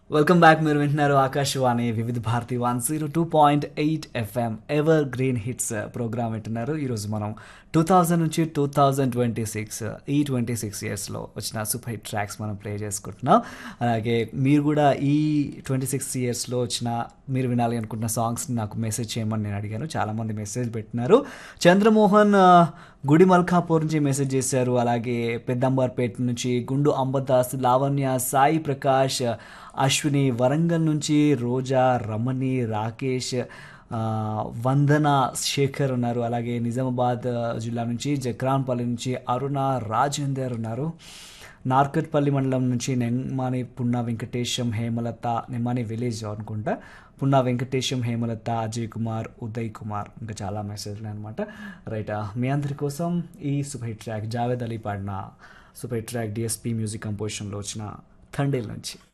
welcome back మీరు వింటున్నారు Akashvani Vividh Bharati one zero two point eight FM evergreen hits program వింటున్నారు ఈరోజు మనం టూ థౌజండ్ నుంచి టూ థౌజండ్ ట్వంటీ సిక్స్ ఈ ట్వంటీ సిక్స్ ఇయర్స్లో వచ్చిన సూపర్ హిట్ ట్రాక్స్ మనం ప్లే చేసుకుంటున్నాం అలాగే మీరు కూడా ఈ ట్వంటీ సిక్స్ ఇయర్స్లో వచ్చిన మీరు వినాలి అనుకుంటున్న సాంగ్స్ని నాకు మెసేజ్ చేయమని నేను అడిగాను చాలామంది మెసేజ్ పెట్టినారు చంద్రమోహన్ ఆ, గుడి మల్కాపూర్ నుంచి మెసేజ్ చేశారు అలాగే పెద్దంబర్పేట నుంచి గుండు అంబదాస్ లావణ్య సాయి ప్రకాష్ అశ్విని వరంగల్ నుంచి రోజా రమణి రాకేష్ ఆ, వందన శేఖర్ ఉన్నారు అలాగే నిజామాబాద్ జిల్లా నుంచి జక్రాన్పల్లి నుంచి అరుణ రాజేందర్ ఉన్నారు నార్కట్పల్లి మండలం నుంచి నెమ్మాని పున్నా వెంకటేశం హేమలత నెమ్మాని విలేజ్ అనుకుంటా పున్నా వెంకటేశం హేమలత అజయ్ కుమార్ ఉదయ్ కుమార్ ఇంకా చాలా మెసేజ్లు అనమాట రైట్ మీ అందరి కోసం ఈ super hit track Javed Ali పాడిన super hit track DSP music కంపోజిషన్లో వచ్చిన థండేల్ నుంచి